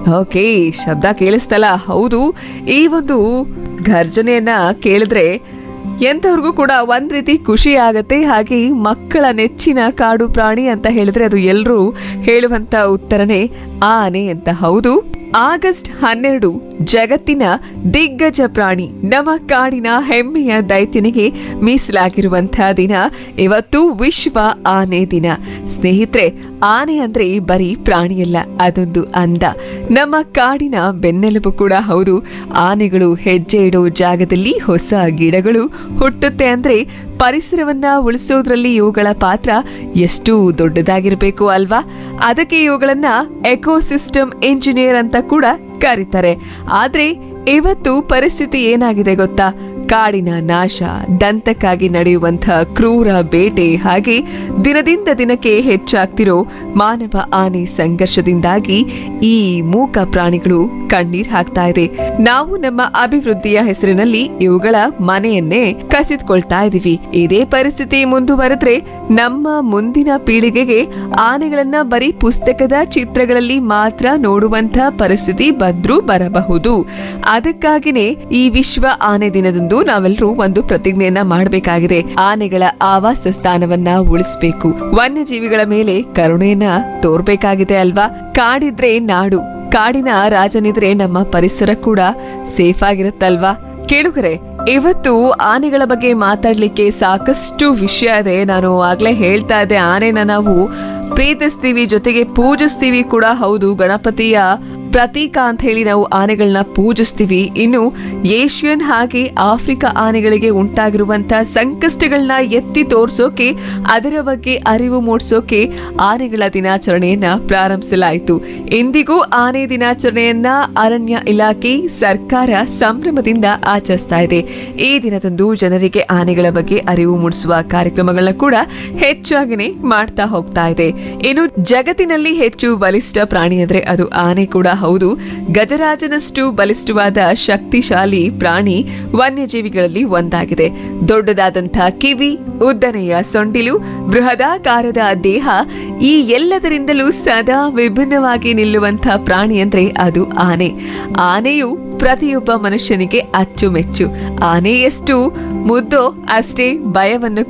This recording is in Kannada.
ಓಕೆ ಶಬ್ದ ಕೇಳಿಸ್ತಲ್ಲ ಹೌದು ಈ ಒಂದು ಘರ್ಜನೆಯನ್ನ ಕೇಳಿದ್ರೆ ಎಂಥವ್ರಿಗೂ ಕೂಡ ಒಂದ್ ರೀತಿ ಖುಷಿ ಆಗತ್ತೆ ಹಾಗೆ ಮಕ್ಕಳ ನೆಚ್ಚಿನ ಕಾಡು ಪ್ರಾಣಿ ಅಂತ ಹೇಳಿದ್ರೆ ಅದು ಎಲ್ಲರೂ ಹೇಳುವಂತ ಉತ್ತರನೇ ಆನೆ ಅಂತ ಹೌದು ಆಗಸ್ಟ್ ಹನ್ನೆರಡು ಜಗತ್ತಿನ ದಿಗ್ಗಜ ಪ್ರಾಣಿ ನಮ್ಮ ಕಾಡಿನ ಹೆಮ್ಮೆಯ ದೈತ್ಯನಿಗೆ ಮೀಸಲಾಗಿರುವಂತಹ ದಿನ ಇವತ್ತು ವಿಶ್ವ ಆನೆ ದಿನ ಸ್ನೇಹಿತರೆ ಆನೆ ಅಂದ್ರೆ ಬರೀ ಪ್ರಾಣಿಯಲ್ಲ ಅದೊಂದು ಅಂದ ನಮ್ಮ ಕಾಡಿನ ಬೆನ್ನೆಲುಬು ಕೂಡ ಹೌದು ಆನೆಗಳು ಹೆಜ್ಜೆ ಇಡೋ ಜಾಗದಲ್ಲಿ ಹೊಸ ಗಿಡಗಳು ಹುಟ್ಟುತ್ತೆ ಅಂದ್ರೆ ಪರಿಸರವನ್ನ ಉಳಿಸೋದ್ರಲ್ಲಿ ಇವುಗಳ ಪಾತ್ರ ಎಷ್ಟು ದೊಡ್ಡದಾಗಿರ್ಬೇಕು ಅಲ್ವಾ ಅದಕ್ಕೆ ಇವುಗಳನ್ನ ಎಕೋಸಿಸ್ಟಮ್ ಇಂಜಿನಿಯರ್ ಅಂತ ಕೂಡ ಕರೀತಾರೆ ಆದ್ರೆ ಇವತ್ತು ಪರಿಸ್ಥಿತಿ ಏನಾಗಿದೆ ಗೊತ್ತಾ ಕಾಡಿನ ನಾಶ ದಂತಕ್ಕಾಗಿ ನಡೆಯುವಂತಹ ಕ್ರೂರ ಬೇಟೆ ಹಾಗೆ ದಿನದಿಂದ ದಿನಕ್ಕೆ ಹೆಚ್ಚಾಗ್ತಿರೋ ಮಾನವ ಆನೆ ಸಂಘರ್ಷದಿಂದಾಗಿ ಈ ಮೂಕ ಪ್ರಾಣಿಗಳು ಕಣ್ಣೀರ್ ಹಾಕ್ತಾ ಇದೆ ನಾವು ನಮ್ಮ ಅಭಿವೃದ್ಧಿಯ ಹೆಸರಿನಲ್ಲಿ ಇವುಗಳ ಮನೆಯನ್ನೇ ಕಸಿದ್ಕೊಳ್ತಾ ಇದೀವಿ ಇದೇ ಪರಿಸ್ಥಿತಿ ಮುಂದುವರೆದ್ರೆ ನಮ್ಮ ಮುಂದಿನ ಪೀಳಿಗೆಗೆ ಆನೆಗಳನ್ನ ಬರೀ ಪುಸ್ತಕದ ಚಿತ್ರಗಳಲ್ಲಿ ಮಾತ್ರ ನೋಡುವಂತ ಪರಿಸ್ಥಿತಿ ಬಂದ್ರೂ ಬರಬಹುದು ಅದಕ್ಕಾಗಿನೇ ಈ ವಿಶ್ವ ಆನೆ ದಿನದಂದು ನಾವೆಲ್ಲರೂ ಒಂದು ಪ್ರತಿಜ್ಞೆಯನ್ನ ಮಾಡಬೇಕಾಗಿದೆ ಆನೆಗಳ ಆವಾಸ ಸ್ಥಾನವನ್ನ ಉಳಿಸಬೇಕು ವನ್ಯಜೀವಿಗಳ ಮೇಲೆ ಕರುಣೆಯನ್ನ ತೋರ್ಬೇಕಾಗಿದೆ ಅಲ್ವಾ ಕಾಡಿದ್ರೆ ನಾಡು ಕಾಡಿನ ರಾಜನಿದ್ರೆ ನಮ್ಮ ಪರಿಸರ ಕೂಡ ಸೇಫ್ ಆಗಿರುತ್ತಲ್ವಾ ಕೇಳುಗರೆ ಇವತ್ತು ಆನೆಗಳ ಬಗ್ಗೆ ಮಾತಾಡ್ಲಿಕ್ಕೆ ಸಾಕಷ್ಟು ವಿಷಯ ಇದೆ ನಾನು ಆಗ್ಲೇ ಹೇಳ್ತಾ ಇದ್ದೆ ಆನೆನ ನಾವು ಪ್ರೀತಿಸ್ತೀವಿ ಜೊತೆಗೆ ಪೂಜಿಸ್ತೀವಿ ಕೂಡ ಹೌದು ಗಣಪತಿಯ ಪ್ರತೀಕ ಅಂತ ಹೇಳಿ ನಾವು ಆನೆಗಳನ್ನ ಪೂಜಿಸ್ತೀವಿ ಇನ್ನು ಏಷ್ಯನ್ ಹಾಗೆ ಆಫ್ರಿಕಾ ಆನೆಗಳಿಗೆ ಉಂಟಾಗಿರುವಂತಹ ಸಂಕಷ್ಟಗಳನ್ನ ಎತ್ತಿ ತೋರ್ಸೋಕೆ ಅದರ ಬಗ್ಗೆ ಅರಿವು ಮೂಡಿಸೋಕೆ ಆನೆಗಳ ದಿನಾಚರಣೆಯನ್ನ ಪ್ರಾರಂಭಿಸಲಾಯಿತು ಇಂದಿಗೂ ಆನೆ ದಿನಾಚರಣೆಯನ್ನ ಅರಣ್ಯ ಇಲಾಖೆ ಸರ್ಕಾರ ಸಂಭ್ರಮದಿಂದ ಆಚರಿಸ್ತಾ ಇದೆ ಈ ದಿನದಂದು ಜನರಿಗೆ ಆನೆಗಳ ಬಗ್ಗೆ ಅರಿವು ಮೂಡಿಸುವ ಕಾರ್ಯಕ್ರಮಗಳನ್ನ ಕೂಡ ಹೆಚ್ಚಾಗಿನೇ ಮಾಡ್ತಾ ಹೋಗ್ತಾ ಇದೆ ಇನ್ನು ಜಗತ್ತಿನಲ್ಲಿ ಹೆಚ್ಚು ಬಲಿಷ್ಠ ಪ್ರಾಣಿ ಅಂದ್ರೆ ಅದು ಆನೆ ಕೂಡ ಹೌದು ಗಜರಾಜನಷ್ಟು ಬಲಿಷ್ಠವಾದ ಶಕ್ತಿಶಾಲಿ ಪ್ರಾಣಿ ವನ್ಯಜೀವಿಗಳಲ್ಲಿ ಒಂದಾಗಿದೆ ದೊಡ್ಡದಾದಂಥ ಕಿವಿ ಉದ್ದನೆಯ ಸೊಂಡಿಲು ಬೃಹದಾಕಾರದ ದೇಹ ಈ ಎಲ್ಲದರಿಂದಲೂ ಸದಾ ವಿಭಿನ್ನವಾಗಿ ನಿಲ್ಲುವಂಥ ಪ್ರಾಣಿ ಅಂದ್ರೆ ಅದು ಆನೆ ಆನೆಯು ಪ್ರತಿಯೊಬ್ಬ ಮನುಷ್ಯನಿಗೆ ಅಚ್ಚುಮೆಚ್ಚು ಆನೆ ಎಷ್ಟು ಮುದ್ದೋ ಅಷ್ಟೇ ಭಯವನ್ನು